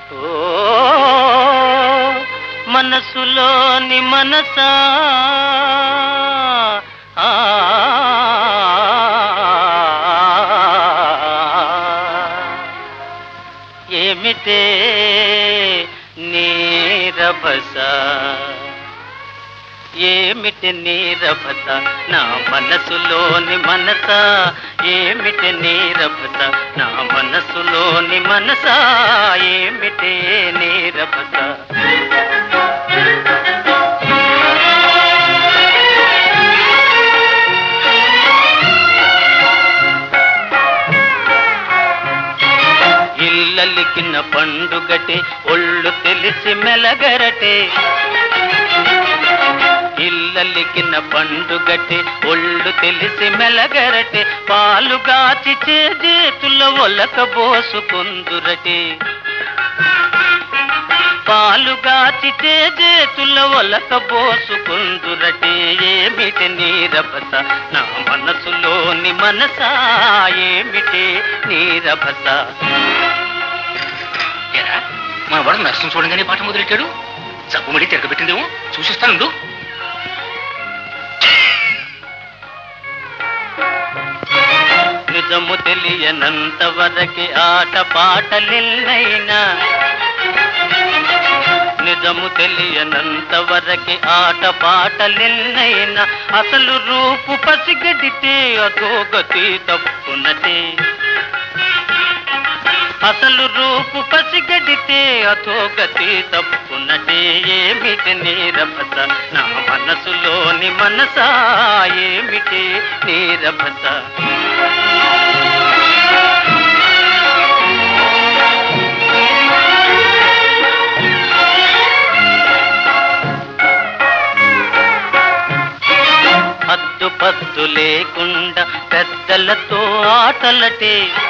ఓ మనసులోని మనసా ఆ, ఏమిటే నీరభస ఏమిటి నీరభత నా మనసులోని మనస ఏమిటి నీరభత నా మనసులోని మనస ఏమిటి నీరభత ఇల్లలికిన పండుగటే ఒళ్ళు తెలిసి మెలగరటే ఇల్లలికిన పండుగటే ఒళ్ళు తెలిసి మెలగరటే పాలుగాచి చేతుల ఒలక బోసుకుందురటే పాలుగాచి చేతుల ఒలక బోసుకుందురటే ఏమిటి నీరభస నా మనసులోని మనసా ఏమిటి నీరభస ఏరా, మన వాడు నర్సం చూడంగానే పాట మొదలెట్టాడు జబ్బుమడి తిరగబెట్టిందేమో చూసిస్తానుండు నిజము తెలియనంత వరకి ఆట పాటలిల్లైనా నిజము తెలియనంత వరకి ఆట పాటలిల్లైనా అసలు రూపు పసిగడితే అధోగతి తప్పునటే అసలు రూపు పసిగడితే అధోగతి తప్పునటే ఏమిటి నీరభస నా మనసులోని మనసా ఏమిటి నీరభస హద్దు పద్దు లేకుండా పెద్దలతో ఆటలటే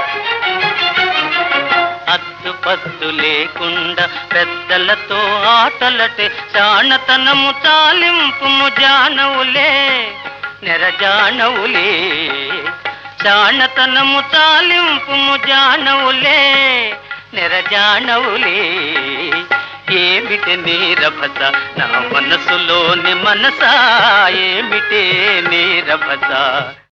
హద్దు పద్దు లేకుండా పెద్దలతో ఆటలటే చాణతనము చాలింపుము జానవులే నెరజానవులే చాణతనము చాలింపుము జానవులే నెరజానవులే ఏమిటి నీరభస నా మనసులోని మనసా ఏమిటి నీరభస